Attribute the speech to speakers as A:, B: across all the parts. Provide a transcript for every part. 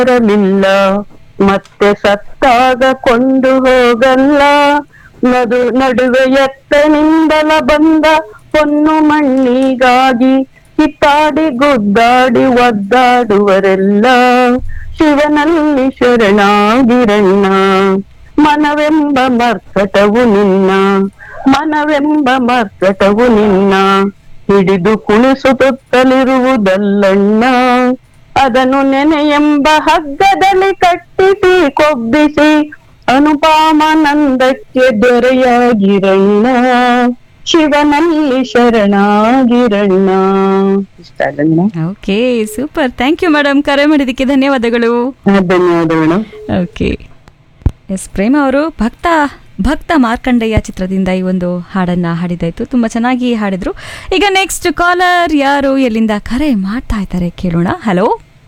A: ಬರಲಿಲ್ಲ ಮತ್ತೆ ಸತ್ತಾಗ ಕೊಂಡು ಹೋಗಲ್ಲ ನಡು ನಡುವೆ ಎತ್ತನಿಂದಲ ಬಂದ ಹೊನ್ನು ಮಣ್ಣಿಗಾಗಿ ಕಿತ್ತಾಡಿ ಗುದ್ದಾಡಿ ಒದ್ದಾಡುವರೆಲ್ಲ ಶಿವನಲ್ಲಿ ಶರಣಾಗಿರಣ್ಣ ಮನವೆಂಬ ಮರ್ಕಟವು ನಿನ್ನ ಮನವೆಂಬ ಮರ್ಕಟವು ನಿನ್ನ ಹಿಡಿದು ಕುಣಿಸುತ್ತಲಿರುವುದಲ್ಲಣ್ಣ ಅದನ್ನು ನೆನೆಯೆಂಬ ಹಗ್ಗದಲ್ಲಿ ಕಟ್ಟಿಸಿ ಕೊಬ್ಬಿಸಿ ಅನುಪಾಮಾನಂದಕ್ಕೆ ದೊರೆಯಾಗಿರಣ್ಣ ಶಿವನಲ್ಲಿ ಶರಣಾಗಿರಣ್ಣ ಇಷ್ಟ ಆಗಿದೆ
B: okay super thank you madam ಕರೆ ಮಾಡಿದ್ದಕ್ಕೆ ಧನ್ಯವಾದಗಳು
A: ಧನ್ಯವಾದಗಳು
B: ಓಕೆ ಎಸ್ ಪ್ರೇಮ ಅವರು ಭಕ್ತ ಭಕ್ತ ಮಾರ್ಕಂಡಯ್ಯ ಚಿತ್ರದಿಂದ ಈ ಒಂದು ಹಾಡನ್ನ ಹಾಡಿದಾಯ್ತು ತುಂಬಾ ಚೆನ್ನಾಗಿ ಹಾಡಿದ್ರು ಈಗ ನೆಕ್ಸ್ಟ್ ಕಾಲರ್ ಯಾರು ಎಲ್ಲಿಂದ ಕರೆ ಮಾಡ್ತಾ ಇದ್ದಾರೆ ಕೇಳೋಣ ಹಲೋ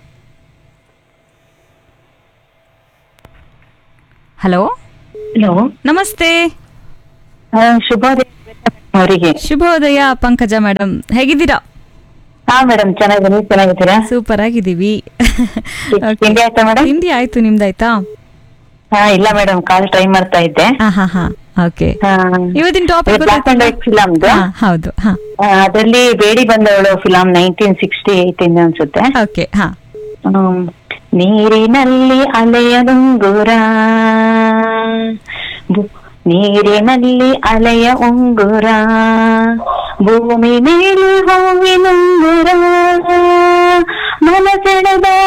B: ಹಲೋ
A: ಹಲೋ
B: ನಮಸ್ತೆ
A: ಶುಭೋದಯ ಅವರಿಗೆ
B: ಶುಭೋದಯ ಪಂಕಜ ಮೇಡಮ್ ಹೇಗಿದ್ದೀರಾ
A: ಹಾ ಮೇಡಮ್ ಚೆನ್ನಾಗಿದ್ದೀನಿ ಚೆನ್ನಾಗಿದ್ದೀರಾ
B: ಸೂಪರ್ ಆಗಿದ್ದೀವಿ
A: ತಿಂಡಿ ಆಯ್ತಾ ಮೇಡಮ್
B: ತಿಂಡಿ ಆಯ್ತು ನಿಮ್ದಾಯ್ತಾ
A: ಹಾ ಇಲ್ಲ ಮೇಡಮ್ ಕಾಲ್ ಟ್ರೈ ಮಾಡ್ತಾ ಇದ್ದೆ
B: ಹಾ ಹಾ ಹಾ ಓಕೆ
A: ಹಾ.
B: ಇವತ್ತಿನ ಟಾಪಿಕ್
A: ಬ್ಲಾಕ್ ಅಂಡ್ ವೈಟ್ ಫಿಲಮ್ದು
B: ಹೌದು ಹಾ
A: ಅದರಲ್ಲಿ Bedi Bandavalu film nineteen sixty eight ಇಂದ ಅನ್ಸುತ್ತೆ
B: ಓಕೆ ಹಾ
A: ಹ್ಮ್. ನೀರಿನಲ್ಲಿ ಅಲೆಯ ಉಂಗುರ ಬು- ನೀರಿನಲ್ಲಿ ಅಲೆಯ ಉಂಗುರ ಭೂಮಿ ಮೇಲೆ ಹೂವಿನುಂಗುರ ಮನಸೆಳೆದ